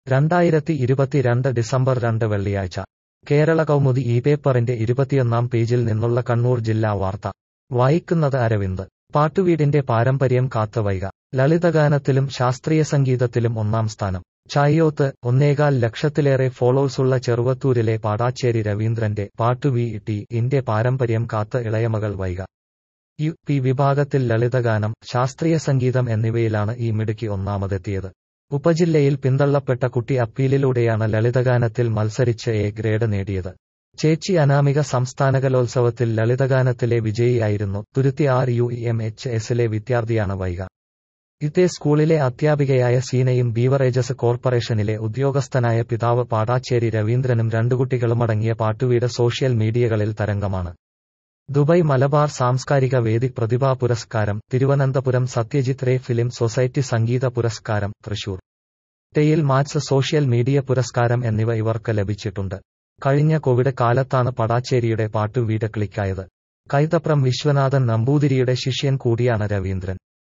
രണ്ടായിരത്തി ഇരുപത്തിരണ്ട് ഡിസംബർ രണ്ട് വെള്ളിയാഴ്ച കേരള കൗമുദി ഈ പേപ്പറിന്റെ ഇരുപത്തിയൊന്നാം പേജിൽ നിന്നുള്ള കണ്ണൂർ ജില്ലാ വാർത്ത വായിക്കുന്നത് അരവിന്ദ് പാട്ടുവീടിന്റെ പാരമ്പര്യം കാത്തുവൈക ലളിതഗാനത്തിലും ശാസ്ത്രീയ സംഗീതത്തിലും ഒന്നാം സ്ഥാനം ചായോത്ത് ഒന്നേകാൽ ലക്ഷത്തിലേറെ ഫോളോവേഴ്സുള്ള ചെറുവത്തൂരിലെ പാടാച്ചേരി രവീന്ദ്രന്റെ പാട്ടുവി ടി ഇന്റെ പാരമ്പര്യം കാത്ത് ഇളയമകൾ വൈക യു പി വിഭാഗത്തിൽ ലളിതഗാനം ശാസ്ത്രീയ സംഗീതം എന്നിവയിലാണ് ഈ മിടുക്കി ഒന്നാമതെത്തിയത് ഉപജില്ലയിൽ പിന്തള്ളപ്പെട്ട കുട്ടി അപ്പീലിലൂടെയാണ് ലളിതഗാനത്തിൽ മത്സരിച്ച് എ ഗ്രേഡ് നേടിയത് ചേച്ചി അനാമിക സംസ്ഥാന കലോത്സവത്തിൽ ലളിതഗാനത്തിലെ വിജയിയായിരുന്നു Thuruthy R U M H എസിലെ വിദ്യാർത്ഥിയാണ് വൈക ഇതേ സ്കൂളിലെ അധ്യാപികയായ സീനയും ബീവറേജസ് കോർപ്പറേഷനിലെ ഉദ്യോഗസ്ഥനായ പിതാവ് പാടാച്ചേരി രവീന്ദ്രനും രണ്ടു കുട്ടികളുമടങ്ങിയ പാട്ടുവീട് സോഷ്യൽ മീഡിയകളിൽ തരംഗമാണ് ദുബായ് മലബാർ സാംസ്കാരിക വേദി പ്രതിഭാ പുരസ്കാരം തിരുവനന്തപുരം സത്യജിത് റേ ഫിലിം സൊസൈറ്റി സംഗീത പുരസ്കാരം തൃശൂർ ടെയിൽ മാത്സ് സോഷ്യൽ മീഡിയ പുരസ്കാരം എന്നിവ ഇവർക്ക് ലഭിച്ചിട്ടുണ്ട് കഴിഞ്ഞ കോവിഡ് കാലത്താണ് പടാച്ചേരിയുടെ പാട്ടുവീട് ക്ലിക്കായത് കൈതപ്രം വിശ്വനാഥൻ നമ്പൂതിരിയുടെ ശിഷ്യൻ കൂടിയാണ് രവീന്ദ്രൻ